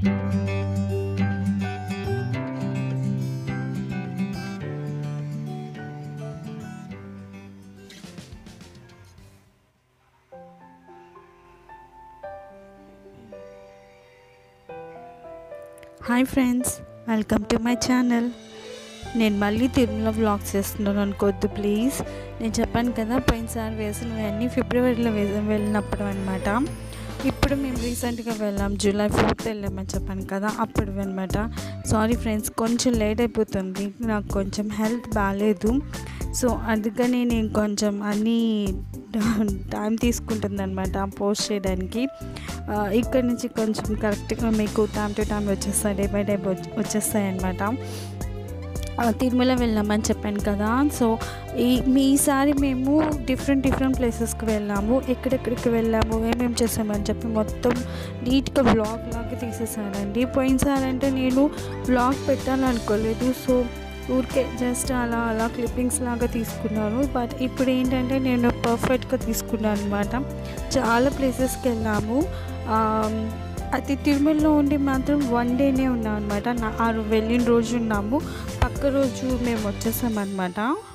hi friends welcome to my channel నేను మళ్ళీ Tirumala vlogs చేస్తున్నాను అనుకోవద్దు ప్లీజ్ నేను చెప్పాను కదా పోయినసారి వేసినవన్నీ ఫిబ్రవరిలో వేసి వెళ్ళినప్పుడు అనమాట ఇప్పుడు మేము రీసెంట్గా వెళ్ళాం జూలై ఫోర్త్ వెళ్ళామని చెప్పాను కదా అప్పుడు అనమాట సారీ ఫ్రెండ్స్ కొంచెం లేట్ అయిపోతుంది నాకు కొంచెం హెల్త్ బాగాలేదు సో అందుకని నేను కొంచెం అన్నీ టైం తీసుకుంటుంది అనమాట పోస్ట్ చేయడానికి ఆ, ఇక్కడ నుంచి కొంచెం కరెక్ట్గా మీకు టైం టు టైం వచ్చేస్తాయి డే బై డే వచ్చేస్తాయి అనమాట తిరుమల వెళ్ళామని చెప్పాను కదా సో ఈ మీ ఈసారి మేము డిఫరెంట్ డిఫరెంట్ ప్లేసెస్కి వెళ్ళాము ఎక్కడెక్కడికి వెళ్ళాము ఏమేమి చేసామని చెప్పి మొత్తం నీట్గా బ్లాగ్ లాగా తీసేసానండి పోయినసారి అంటే నేను బ్లాగ్ పెట్టాలనుకోలేదు సో ఊరికే జస్ట్ అలా అలా క్లిప్పింగ్స్ లాగా తీసుకున్నాను బట్ ఇప్పుడు ఏంటంటే నేను పర్ఫెక్ట్గా తీసుకున్నాను అనమాట చాలా ప్లేసెస్కి వెళ్ళాము ఆమ్, అది తిరుమలలో ఉండి మాత్రం వన్ డేనే ఉన్నాం అనమాట నా ఆ రో- వెళ్ళిన రోజు ఉన్నాము పక్క రోజు మేము వచ్చేసామన్నమాట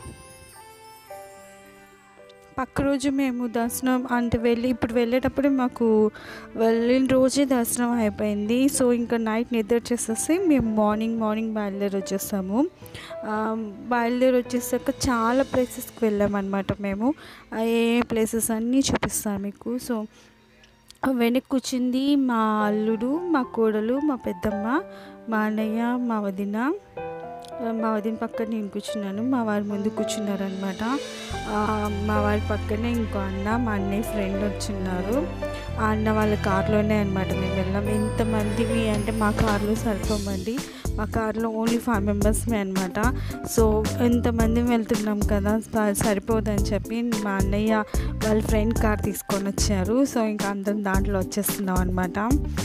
పక్క రోజు మేము దర్శనం అంటే వెళ్ళి ఇప్పుడు వెళ్ళేటప్పుడు మాకు వెళ్ళిన రోజే దర్శనం అయిపోయింది సో ఇంకా నైట్ నిద్ర చేసేసి మేము మార్నింగ్ మార్నింగ్ బయలుదేరి వచ్చేసాము ఆ, బయలుదేరి వచ్చేసాక చాలా ప్లేసెస్కి వెళ్ళామన్నమాట మేము ఆ ఏ ప్లేసెస్ అన్నీ చూపిస్తాను మీకు సో వెనక్కి కూర్చుంది మా అల్లుడు మా కోడలు మా పెద్దమ్మ మా అన్నయ్య మా వదిన మా వదిన పక్కన నేను కూర్చున్నాను మా వారి ముందు కూర్చున్నారనమాట మా వారి పక్కనే ఇంకో అన్న మా అన్నయ్య ఫ్రెండ్ వచ్చున్నారు ఆ అన్న వాళ్ళ కార్లోనే అనమాట మేము వెళ్ళాం ఎంతమందివి అంటే మా కార్లో సరిపోమండి మా కార్లో ఓన్లీ ఫైవ్ మెంబర్స్మే అనమాట సో ఎంతమంది వెళ్తున్నాం కదా స- సరిపోదని చెప్పి మా అన్నయ్య వాళ్ళ ఫ్రెండ్ కార్ తీసుకొని వచ్చారు సో ఇంకా అందరం దాంట్లో వచ్చేస్తున్నాం అనమాట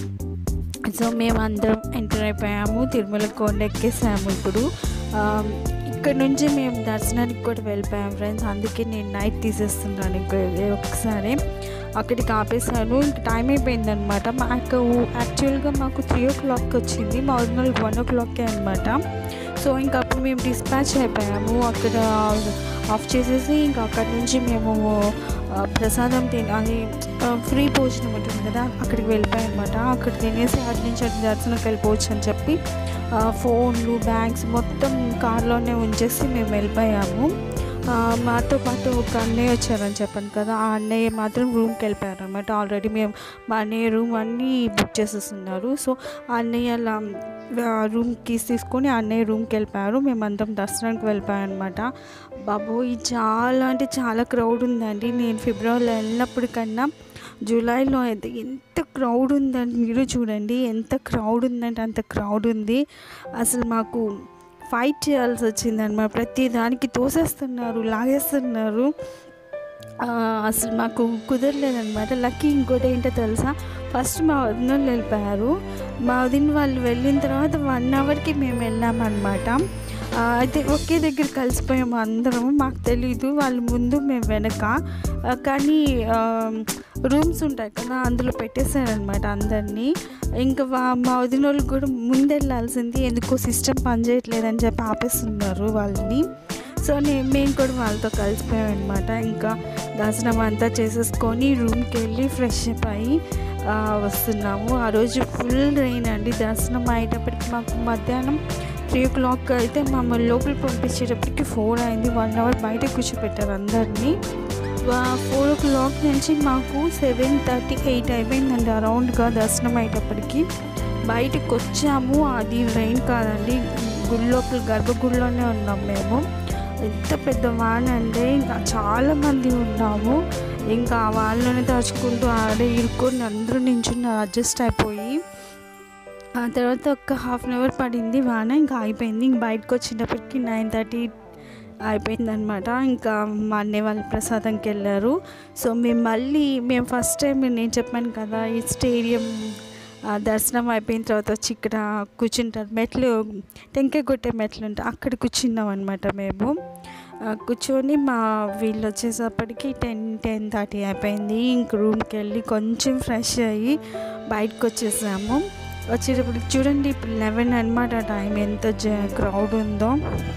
సో మేము అందరం ఎంటర్ అయిపోయాము తిరుమల కొండ ఎక్కేసాము ఇప్పుడు ఆ, ఇక్కడ నుంచి మేము దర్శనానికి కూడా వెళ్ళిపోయాం ఫ్రెండ్స్ అందుకే నేను నైట్ తీసేస్తున్నాను ఇంకో ఒకసారి అక్కడికి ఆపేసాను ఇంక టైం అయిపోయిందనమాట మాకు యాక్చువల్గా మాకు త్రీ ఓ క్లాక్ వచ్చింది మా ఒరిజినల్ వన్ ఓ క్లాక్కే అనమాట సో ఇంకా అప్పుడు మేము డిస్పాచ్ అయిపోయాము అక్కడ ఆఫ్ చేసేసి ఇంకా అక్కడ నుంచి మేము ఆ, ప్రసాదం తిని అది ఆ, ఫ్రీ భోజనం ఉంటుంది కదా అక్కడికి వెళ్ళిపోయాం అనమాట అక్కడ తినేసి అటు నుంచి అటు దర్శనంకి వెళ్ళిపోవచ్చు అని చెప్పి ఆ, ఫోన్లు బ్యాగ్స్ మొత్తం కార్లోనే ఉంచేసి మేము వెళ్ళిపోయాము ఆ, మాతో పాటు ఒక అన్నయ్య వచ్చారని చెప్పాను కదా ఆ అన్నయ్య మాత్రం రూమ్కి వెళ్ళిపోయారు అనమాట ఆల్రెడీ మేము మా అన్నయ్య రూమ్ అన్నీ బుక్ చేసేస్తున్నారు సో ఆ అన్నయ్య అలా రూమ్ కీస్ తీసుకొని ఆ అన్నయ్య రూమ్కి వెళ్ళిపోయారు మేమందరం దర్శనానికి వెళ్ళిపోయాం అనమాట బాబోయ్ చాలా అంటే చాలా క్రౌడ్ ఉందండి నేను ఫిబ్రవరిలో వెళ్ళినప్పటికన్నా జూలైలో అయితే ఎంత క్రౌడ్ ఉందండి మీరు చూడండి ఎంత క్రౌడ్ ఉందంటే అంత క్రౌడ్ ఉంది అసలు మాకు ఫైట్ చేయాల్సి వచ్చింది అనమాట ప్రతి దానికి తోసేస్తున్నారు లాగేస్తున్నారు ఆ, అసలు మాకు కుదరలేదనమాట లక్కీ ఇంకోటి ఏంటో తెలుసా ఫస్ట్ మా వదిన వాళ్ళు వెళ్ళిపోయారు మా వదిన వాళ్ళు వెళ్ళిన తర్వాత వన్ అవర్కి మేము వెళ్ళామన్నమాట ఆ, అయితే ఒకే దగ్గర కలిసిపోయాము అందరం మాకు తెలీదు వాళ్ళు ముందు మేము వెనక ఆ, కానీ రూమ్స్ ఉంటాయి కదా అందులో పెట్టేశారనమాట అందరినీ ఇంకా వా- మా వదిన వాళ్ళు కూడా ముందెళ్ళాల్సింది ఎందుకో సిస్టమ్ పనిచేయట్లేదని చెప్పి ఆపేస్తున్నారు వాళ్ళని సో నేను మేము కూడా వాళ్ళతో కలిసిపోయాం అనమాట ఇంకా దర్శనం అంతా చేసేసుకొని రూమ్కి వెళ్ళి ఫ్రెష్ అప్ అయ్యి ఆ, వస్తున్నాము ఆ రోజు ఫుల్ రెయిన్ అండి దర్శనం అయ్యేటప్పటికి మాకు మధ్యాహ్నం త్రీ ఓ క్లాక్ అయితే మమ్మల్ని లోపలికి పంపించేటప్పటికి ఫోర్ అయింది వన్ అవర్ బయట కూర్చోపెట్టారు అందరినీ ఫోర్ ఓ క్లాక్ నుంచి మాకు సెవెన్ థర్టీ ఎయిట్ అయిపోయిందండి అరౌండ్గా దర్శనం అయ్యేటప్పటికి బయటకు వచ్చాము అది రెయిన్ కాదండి గుడి లోపల గర్భగుడిలోనే ఉన్నాం మేము ఎంత పెద్ద వాన అంటే ఇంకా చాలా మంది ఉన్నాము ఇంకా ఆ వాళ్ళని దాచుకుంటూ ఆడే ఇరుక్కొని అందరూ నించున్నారు అడ్జస్ట్ అయిపోయి ఆ తర్వాత ఒక హాఫ్ అన్ అవర్ పడింది వాన ఇంకా అయిపోయింది ఇంక బయటకు వచ్చేటప్పటికి నైన్ థర్టీ అయిపోయిందనమాట ఇంకా మా అన్నయ్య వాళ్ళు ప్రసాదంకి వెళ్ళారు సో మేము మళ్ళీ మేము ఫస్ట్ టైం నేను చెప్పాను కదా ఈ స్టేడియం ఆ, దర్శనం అయిపోయిన తర్వాత వచ్చి ఇక్కడ కూర్చుంటారు మెట్లు టెంకాయ కొట్టే మెట్లు ఉంటాయి అక్కడ కూర్చున్నాం అనమాట మేము ఆ, కూర్చొని మా వీళ్ళు వచ్చేసప్పటికి టెన్ టెన్ థర్టీ అయిపోయింది ఇంక రూమ్కి వెళ్ళి కొంచెం ఫ్రెష్ అయ్యి బయటకు వచ్చేసాము వచ్చేటప్పుడు చూడండి ఇప్పుడు లెవెన్ అనమాట టైం ఎంత క్రౌడ్ ఉందో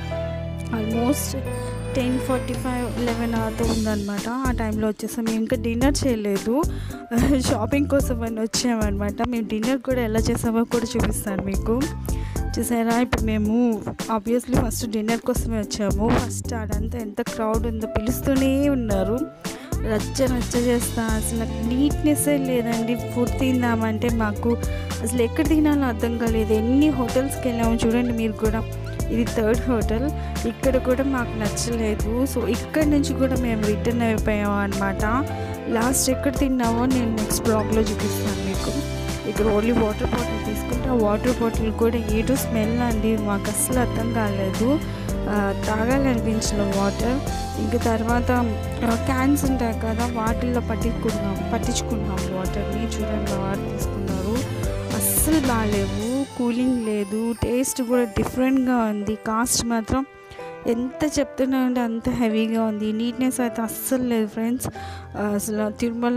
almost ten forty five eleven అవుతూ ఉందన్నమాట ఆ టైంలో వచ్చేసాం మేము ఇంకా డిన్నర్ చేయలేదు షాపింగ్ కోసం అని వచ్చామన్నమాట మేము డిన్నర్ కూడా ఎలా చేసామో కూడా చూపిస్తాను మీకు చూసారా ఇప్పుడు మేము ఆబ్వియస్లీ ఫస్ట్ డిన్నర్ కోసమే వచ్చాము ఫస్ట్ ఆడంతా ఎంత క్రౌడ్ ఉందో పిలుస్తూనే ఉన్నారు రచ్చ రచ్చ చేస్తా అసలు నాకు నీట్నెస్సే లేదండి ఫుడ్ తిందామంటే మాకు అసలు ఎక్కడ తినాలో అర్థం కాలేదు ఎన్ని హోటల్స్కి వెళ్ళాము చూడండి మీరు కూడా ఇది థర్డ్ హోటల్ ఇక్కడ కూడా మాకు నచ్చలేదు సో ఇక్కడ నుంచి కూడా మేము రిటర్న్ అయిపోయాము అనమాట లాస్ట్ ఎక్కడ తిన్నామో నేను నెక్స్ట్ బ్లాగ్లో చూపిస్తాను మీకు ఇక్కడ ఓన్లీ వాటర్ బాటిల్ తీసుకుంటే ఆ వాటర్ బాటిల్ కూడా ఏదో స్మెల్ అండి మాకు అసలు అర్థం కాలేదు ఆ, తాగాలనిపించిన వాటర్ ఇంకా తర్వాత క్యాన్స్ ఉంటాయి కదా వాటిల్లో పట్టించుకున్నాం పట్టించుకున్నాం వాటర్ని చూడండి వాటర్ తీసుకున్నారు అస్సలు బాగాలేవు కూలింగ్ లేదు టేస్ట్ కూడా డిఫరెంట్గా ఉంది కాస్ట్ మాత్రం ఎంత చెప్తున్నా అంటే అంత హెవీగా ఉంది నీట్నెస్ అయితే అస్సలు లేదు ఫ్రెండ్స్ అసలు తిరుమల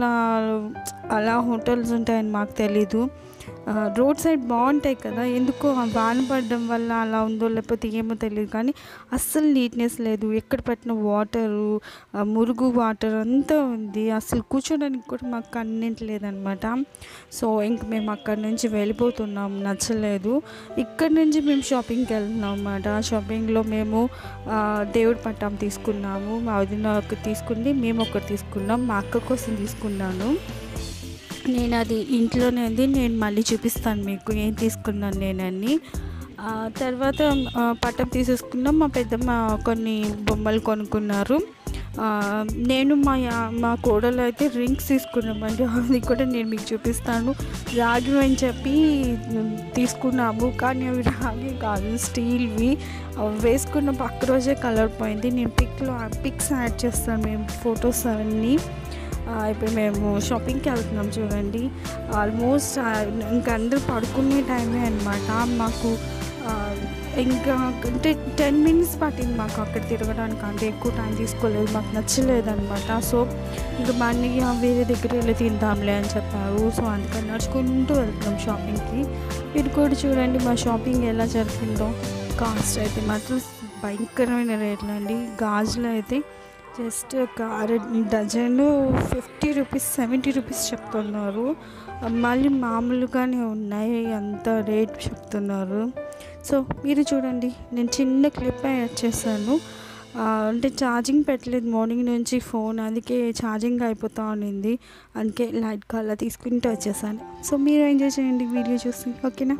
అలా హోటల్స్ ఉంటాయని మాకు తెలీదు రోడ్ సైడ్ బాగుంటాయి కదా ఎందుకో ఆ వాన పడడం వల్ల అలా ఉందో లేకపోతే ఏమో తెలియదు కానీ అస్సలు నీట్నెస్ లేదు ఎక్కడ పెట్టిన వాటరు మురుగు వాటర్ అంతా ఉంది అసలు కూర్చోడానికి కూడా మాకు కన్వీనెంట్ లేదనమాట సో ఇంక మేము అక్కడి నుంచి వెళ్ళిపోతున్నాం నచ్చలేదు ఇక్కడ నుంచి మేము షాపింగ్కి వెళ్తున్నాం అనమాట షాపింగ్లో మేము ఆ, దేవుడి పట్టం తీసుకున్నాము మా వదిన ఒకటి తీసుకుంది మేము ఒకటి తీసుకున్నాం మా అక్క కోసం తీసుకున్నాను నేను అది ఇంట్లోనే ఉంది నేను మళ్ళీ చూపిస్తాను మీకు ఏం తీసుకున్నాను నేనని ఆ, తర్వాత ఆ, పట్టం తీసేసుకున్నాం మా పెద్దమ్మ కొన్ని బొమ్మలు కొనుక్కున్నారు ఆ, నేను మా యా- మా కోడలు అయితే రింగ్స్ తీసుకున్నామండి అది కూడా నేను మీకు చూపిస్తాను రాగి అని చెప్పి తీసుకున్నాము కానీ అవి రాగి కాదు స్టీల్వి అవి వేసుకున్న పక్క రోజే కలర్ పోయింది నేను పిక్లో పిక్స్ యాడ్ చేస్తాను మేము ఫొటోస్ అవన్నీ ఆ, ఇప్పుడు మేము షాపింగ్కి వెళ్తున్నాం చూడండి ఆల్మోస్ట్ ఆ, ఇంకా అందరూ పడుకునే టైమే అనమాట మాకు ఆ, ఇంకా అంటే టెన్ మినిట్స్ పట్టింది మాకు అక్కడ తిరగడానికి అంటే ఎక్కువ టైం తీసుకోలేదు మాకు నచ్చలేదు అనమాట సో ఇంకా మా అన్నయ్య వేరే దగ్గర వెళ్ళి తిందాంలే అని చెప్పారు సో అందుకని నడుచుకుంటూ వెళ్తున్నాం షాపింగ్కి మీరు కూడా చూడండి మా షాపింగ్ ఎలా జరిగిందో కాస్ట్ అయితే మాత్రం భయంకరమైన రేట్లు అండి గాజులు అయితే జస్ట్ ఒక అర dozen fifty rupees seventy rupees చెప్తున్నారు మళ్ళీ మామూలుగానే ఉన్నాయి అంత రేట్ చెప్తున్నారు సో మీరు చూడండి నేను చిన్న క్లిప్ యాడ్ చేశాను ఆ, అంటే ఛార్జింగ్ పెట్టలేదు మార్నింగ్ నుంచి ఫోన్ అందుకే ఛార్జింగ్ అయిపోతా ఉన్నింది అందుకే లైట్ కలర్ తీసుకుంటూ వచ్చేసాను సో మీరు ఎంజాయ్ చేయండి వీడియో చూసి ఓకేనా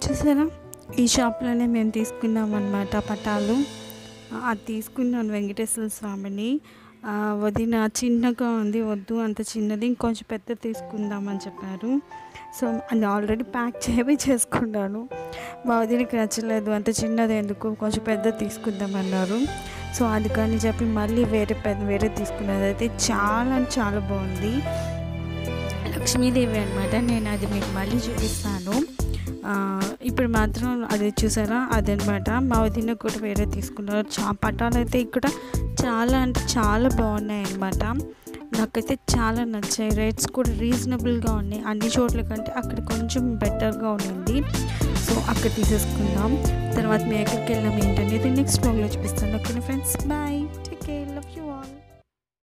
చూసారా ఈ షాప్లోనే మేము తీసుకున్నాం అనమాట పటాలు ఆ, అది తీసుకున్నాను వెంకటేశ్వర స్వామిని ఆ, వదిన చిన్నగా ఉంది వద్దు అంత చిన్నది ఇంకొంచెం పెద్ద తీసుకుందామని చెప్పారు సో అది ఆల్రెడీ ప్యాక్ చేవి చేసుకున్నాను మా వదినకి నచ్చలేదు అంత చిన్నది ఎందుకు కొంచెం పెద్ద తీసుకుందామన్నారు సో అది కానీ చెప్పి మళ్ళీ వేరే పెద్ద వేరే తీసుకున్నది అయితే చాలా అంటే చాలా బాగుంది లక్ష్మీదేవి అనమాట నేను అది మీకు మళ్ళీ చూపిస్తాను ఆ, ఇప్పుడు మాత్రం అది చూసారా అదనమాట మా వదిన కూడా వేరే తీసుకున్నారు చా పటాలు అయితే ఇక్కడ చాలా అంటే చాలా బాగున్నాయి అనమాట నాకైతే చాలా నచ్చాయి రేట్స్ కూడా రీజనబుల్గా ఉన్నాయి అన్ని చోట్ల కంటే అక్కడ కొంచెం బెటర్గా ఉంది సో అక్కడ తీసేసుకుందాం తర్వాత మేము ఎక్కడికి వెళ్ళాం ఏంటనేది నెక్స్ట్ బ్లాగ్లో చూపిస్తాను ఓకే ఫ్రెండ్స్ బాయ్